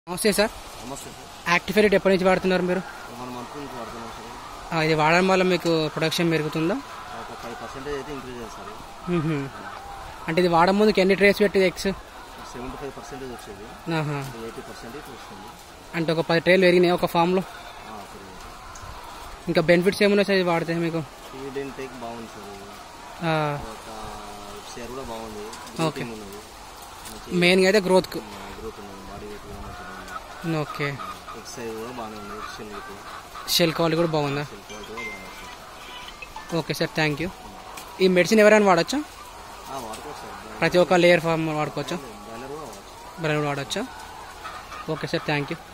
నమస్తే సార్ నమస్తే సార్ యాక్టిఫైట్ ఎప్పటి నుంచి వాడుతున్నారు మీరు మన మంత్ నుంచి వాడుతున్నాం సార్ ఆ, ఇది వాడడం వల్ల మీకు ప్రొడక్షన్ పెరుగుతుందా ఒక ఫైవ్ పర్సెంటేజ్ అయితే ఇంక్రీజ్ చేస్తారు మ్మ్హ. అంటే ఇది వాడడం ముందుకు ఎన్ని ట్రేస్ పెట్టేది ఎగ్స్ సెవెంటీ ఫైవ్ పర్సెంటేజ్ వచ్చేది ఆహా. ఎయిటీ పర్సెంటేజ్ వస్తుంది అంటే ఒక పది ట్రేలు పెరిగినాయి ఒక ఫామ్లో ఆ, పెరిగింది. ఇంకా బెనిఫిట్స్ ఏమున్నాయి సార్ ఇది వాడితే మీకు ఫీడ్ ఇంటేక్ బాగుంది సార్ ఇది. ఆ, ఒక షేర్ కూడా బాగుంది ఓకే. Growth ఉన్నది మంచి మెయిన్గా అయితే గ్రోత్కు గ్రోత్ ఉన్నది బాడీ వెయిట్ కూడా మంచిగా ఉంది ఓకే ఎక్సైజ్ కూడా బాగానే ఉంది షెల్ గిట్ల షెల్ క్వాలిటీ కూడా బాగుందా షెల్ క్వాలిటీ కూడా బాగుంది ఓకే సార్ థ్యాంక్ యూ ఈ మెడిసిన్ ఎవరైనా వాడచ్చా ఆ, వాడుకోవచ్చు సార్ ప్రతి ఒక్క లేయర్ ఫామ్ వాడుకోవచ్చా బ్యానర్ కూడా వాడచ్చు బ్రెడ్ వాడచ్చా ఓకే సార్ థ్యాంక్ యూ